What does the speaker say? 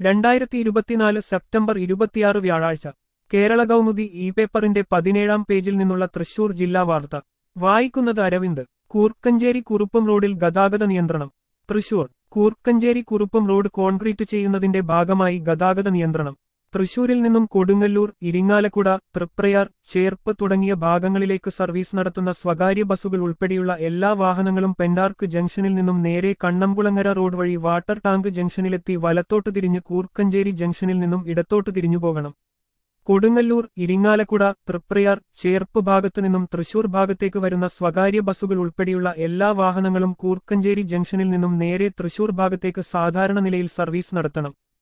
രണ്ടായിരത്തി ഇരുപത്തിനാല് സെപ്റ്റംബർ ഇരുപത്തിയാറ് വ്യാഴാഴ്ച കേരള കൗമുദി ഇ പേപ്പറിന്റെ പതിനേഴാം പേജിൽ നിന്നുള്ള തൃശൂർ ജില്ലാ വാർത്ത വായിക്കുന്നത് അരവിന്ദ് കൂർക്കഞ്ചേരി കുറുപ്പം റോഡിൽ ഗതാഗത നിയന്ത്രണം തൃശൂർ കൂർക്കഞ്ചേരി കുറുപ്പം റോഡ് കോൺക്രീറ്റ് ചെയ്യുന്നതിന്റെ ഭാഗമായി ഗതാഗത നിയന്ത്രണം തൃശൂരിൽ നിന്നും കൊടുങ്ങല്ലൂർ ഇരിങ്ങാലക്കുട തൃപ്രയാർ ചേർപ്പ് തുടങ്ങിയ ഭാഗങ്ങളിലേക്ക് സർവീസ് നടത്തുന്ന സ്വകാര്യ ബസ്സുകൾ ഉൾപ്പെടെയുള്ള എല്ലാ വാഹനങ്ങളും പെൻഡാർക്ക് ജംഗ്ഷനിൽ നിന്നും നേരെ കണ്ണംകുളങ്ങര റോഡ് വഴി വാട്ടർ ടാങ്ക് ജംഗ്ഷനിലെത്തി വലത്തോട്ട് തിരിഞ്ഞ് കൂർക്കഞ്ചേരി ജംഗ്ഷനിൽ നിന്നും ഇടത്തോട്ട് തിരിഞ്ഞു പോകണം കൊടുങ്ങല്ലൂർ ഇരിങ്ങാലക്കുട തൃപ്രയാർ ചേർപ്പ് ഭാഗത്തു നിന്നും തൃശൂർ ഭാഗത്തേക്ക് വരുന്ന സ്വകാര്യ ബസ്സുകൾ ഉൾപ്പെടെയുള്ള എല്ലാ വാഹനങ്ങളും കൂർക്കഞ്ചേരി ജംഗ്ഷനിൽ നിന്നും നേരെ തൃശൂർ ഭാഗത്തേക്ക് സാധാരണ നിലയിൽ സർവീസ് നടത്തണം